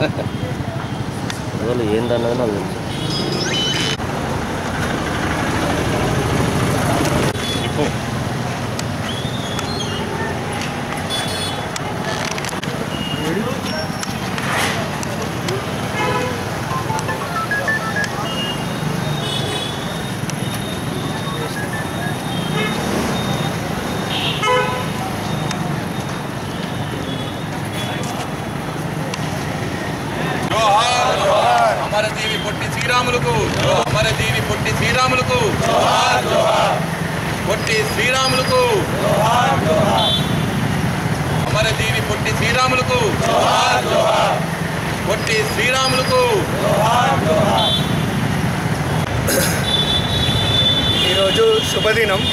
అసలు ఏందన్నది నాకు తెలుసు జోహార్ అమరజీవి పొట్టి శ్రీరాములకు అమరజీవి పొట్టి శ్రీరాములకు పొట్టి శ్రీరాములకు అమరజీవి పొట్టి శ్రీరాములకు పొట్టి శ్రీరాములకు ఈరోజు శుభదినం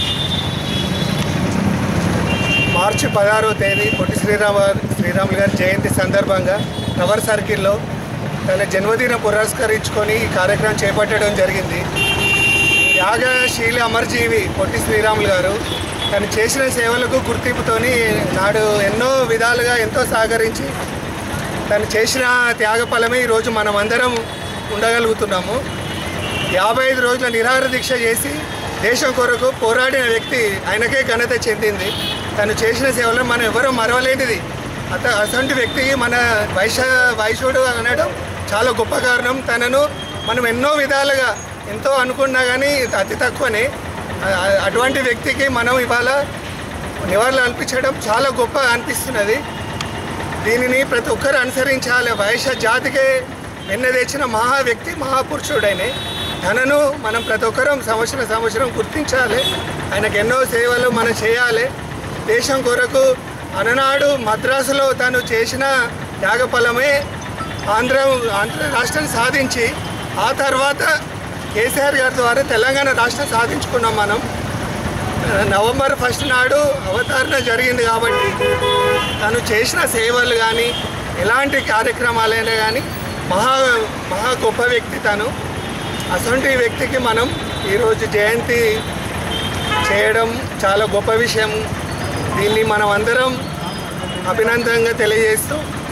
మార్చి పదహారవ తేదీ పొట్టి శ్రీరామ శ్రీరాములు గారి జయంతి సందర్భంగా టవర్ సర్కిల్లో తన జన్మదిన పురస్కరించుకొని ఈ కార్యక్రమం చేపట్టడం జరిగింది త్యాగశీలి అమరజీవి పొట్టి శ్రీరాములు గారు తను చేసిన సేవలకు గుర్తింపుతోని నాడు ఎన్నో విధాలుగా ఎంతో సహకరించి తను చేసిన త్యాగ ఫలమే ఈరోజు మనం అందరం ఉండగలుగుతున్నాము యాభై ఐదు రోజుల నిరాహార దీక్ష చేసి దేశం కొరకు పోరాడిన వ్యక్తి ఆయనకే ఘనత చెందింది తను చేసిన సేవలు మనం ఎవరూ మరవలేనిది అత అటువంటి వ్యక్తికి మన వైశ వైశ్యుడు అనడం చాలా గొప్ప కారణం తనను మనం ఎన్నో విధాలుగా ఎంతో అనుకున్నా కానీ అతి తక్కువనే అ- అ- అటువంటి వ్యక్తికి మనం ఇవాళ నివాళులు అర్పించడం చాలా గొప్ప అనిపిస్తున్నది దీనిని ప్రతి ఒక్కరు అనుసరించాలి వైశ్య జాతికే వెన్న తెచ్చిన మహా వ్యక్తి మహాపురుషుడైన తనను మనం ప్రతి ఒక్కరం సంవత్సరం సంవత్సరం గుర్తించాలి ఆయనకు ఎన్నో సేవలు మనం చేయాలి దేశం కొరకు అలనాడు మద్రాసులో తను చేసిన త్యాగఫలమే ఆంధ్ర ఆంధ్ర రాష్ట్రాన్ని సాధించి ఆ తర్వాత కేసీఆర్ గారి ద్వారా తెలంగాణ రాష్ట్రం సాధించుకున్నాం మనం నవంబర్ ఫస్ట్ నాడు అవతరణ జరిగింది కాబట్టి తను చేసిన సేవలు కానీ ఎలాంటి కార్యక్రమాలైనా కానీ మహా మహా గొప్ప వ్యక్తి తను అటువంటి వ్యక్తికి మనం ఈరోజు జయంతి చేయడం చాలా గొప్ప విషయం దీన్ని మనం అందరం అభినందనగా తెలియజేస్తూ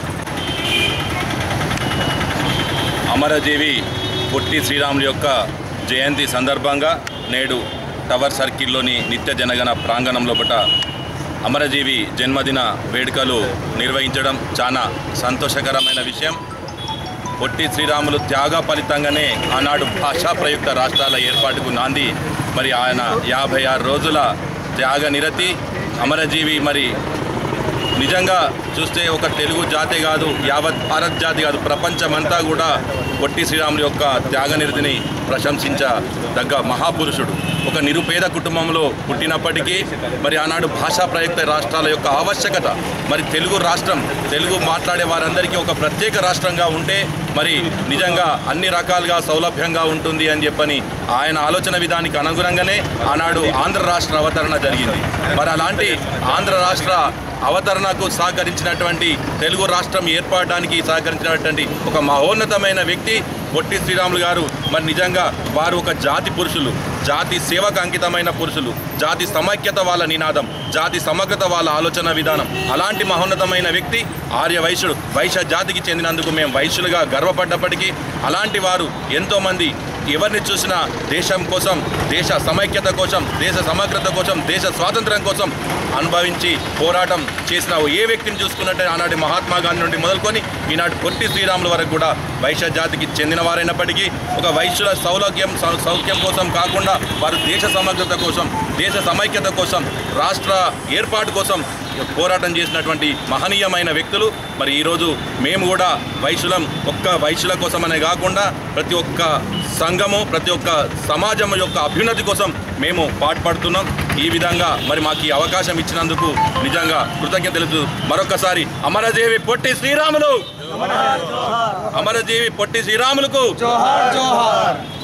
అమరజీవి పొట్టి శ్రీరాములు యొక్క జయంతి సందర్భంగా నేడు టవర్ సర్కిల్లోని నిత్య జనగణ ప్రాంగణం లోపట అమరజీవి జన్మదిన వేడుకలు నిర్వహించడం చాలా సంతోషకరమైన విషయం పొట్టి శ్రీరాములు త్యాగ ఫలితంగానే ఆనాడు భాషా ప్రయుక్త రాష్ట్రాల ఏర్పాటుకు నాంది మరి ఆయన యాభై ఆరు రోజుల త్యాగ నిరతి అమరజీవి మరి నిజంగా చూస్తే ఒక తెలుగు జాతి కాదు యావత్ భారత్ జాతి కాదు ప్రపంచమంతా కూడా పొట్టి శ్రీరాములు యొక్క త్యాగనిరతిని ప్రశంసించదగ్గ మహాపురుషుడు ఒక నిరుపేద కుటుంబంలో పుట్టినప్పటికీ మరి ఆనాడు భాషా ప్రయుక్త రాష్ట్రాల యొక్క ఆవశ్యకత మరి తెలుగు రాష్ట్రం తెలుగు మాట్లాడే వారందరికీ ఒక ప్రత్యేక రాష్ట్రంగా ఉంటే మరి నిజంగా అన్ని రకాలుగా సౌలభ్యంగా ఉంటుంది అని చెప్పని ఆయన ఆలోచన విధానికి అనుగుణంగానే ఆనాడు ఆంధ్ర రాష్ట్ర అవతరణ జరిగింది మరి అలాంటి ఆంధ్ర రాష్ట్ర అవతరణకు సహకరించినటువంటి తెలుగు రాష్ట్రం ఏర్పడడానికి సహకరించినటువంటి ఒక మహోన్నతమైన వ్యక్తి పొట్టి శ్రీరాములు గారు మరి నిజంగా వారు ఒక జాతి పురుషులు జాతి సేవకు అంకితమైన పురుషులు జాతి సమైక్యత వాళ్ళ నినాదం జాతి సమగ్రత వాళ్ళ ఆలోచన విధానం అలాంటి మహోన్నతమైన వ్యక్తి ఆర్య వైశ్యుడు వైశ్య జాతికి చెందినందుకు మేము వైశ్యులుగా గర్వపడ్డప్పటికీ అలాంటి వారు ఎంతోమంది ఎవరిని చూసినా దేశం కోసం దేశ సమైక్యత కోసం దేశ సమగ్రత కోసం దేశ స్వాతంత్రం కోసం అనుభవించి పోరాటం చేసిన ఏ వ్యక్తిని చూసుకున్నట్టే ఆనాటి మహాత్మా గాంధీ నుండి మొదలుకొని ఈనాటి పొట్టి శ్రీరాముల వరకు కూడా వైశ్య జాతికి చెందిన వారైనప్పటికీ ఒక వైశ్యుల సౌలభ్యం సౌ- సౌఖ్యం కోసం కాకుండా వారు దేశ సమగ్రత కోసం దేశ సమైక్యత కోసం రాష్ట్ర ఏర్పాటు కోసం పోరాటం చేసినటువంటి మహనీయమైన వ్యక్తులు మరి ఈరోజు మేము కూడా వైశ్యులం ఒక్క వైశ్యుల కోసమనే కాకుండా ప్రతి ఒక్క సంఘము ప్రతి ఒక్క సమాజం యొక్క అభ్యున్నతి కోసం మేము పాటుపడుతున్నాం ఈ విధంగా మరి మాకు ఈ అవకాశం ఇచ్చినందుకు నిజంగా కృతజ్ఞతలు మరొకసారి అమరజీవి పొట్టి శ్రీరాములు అమరజీవి పొట్టి శ్రీరాములకు